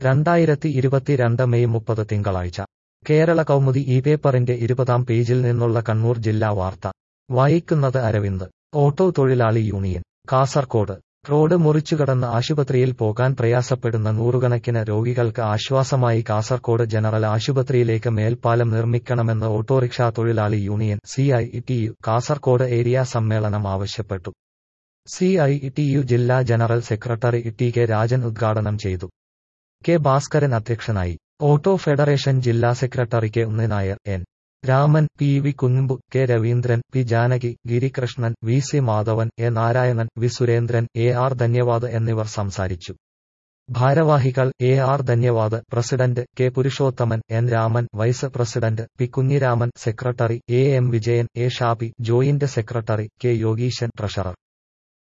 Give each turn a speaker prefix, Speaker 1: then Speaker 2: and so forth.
Speaker 1: രണ്ടായിരത്തി ഇരുപത്തിരണ്ട് മെയ് മുപ്പത് തിങ്കളാഴ്ച കേരള കൗമുദി ഈ പേപ്പറിന്റെ ഇരുപതാം പേജിൽ നിന്നുള്ള കണ്ണൂർ ജില്ലാ വാർത്ത വായിക്കുന്നത് അരവിന്ദ് ഓട്ടോ തൊഴിലാളി യൂണിയൻ കാസർകോട് റോഡ് മുറിച്ചുകടന്ന് ആശുപത്രിയിൽ പോകാൻ പ്രയാസപ്പെടുന്ന നൂറുകണക്കിന് രോഗികൾക്ക് ആശ്വാസമായി കാസർകോട് ജനറൽ ആശുപത്രിയിലേക്ക് മേൽപ്പാലം നിർമ്മിക്കണമെന്ന് ഓട്ടോറിക്ഷാ തൊഴിലാളി union C I T U Kasaragod area സമ്മേളനം ആവശ്യപ്പെട്ടു സി ഐ ടി യു ജില്ലാ general secretary T K Rajan ഉദ്ഘാടനം ചെയ്തു കെ ഭാസ്കരൻ അധ്യക്ഷനായി ഓട്ടോ ഫെഡറേഷൻ ജില്ലാ secretary K Unninair N Raman P V Kunhambu K Raveendran P Janaki Girikrishnan V C Madhavan A Narayanan V Surendran A R Dhanyavad എന്നിവർ സംസാരിച്ചു ഭാരവാഹികൾ A R Dhanyavad president K Purushothaman N Raman vice president P Kunhiraman secretary A M Vijayan A Shabi joint secretary K Yogeeshan treasurer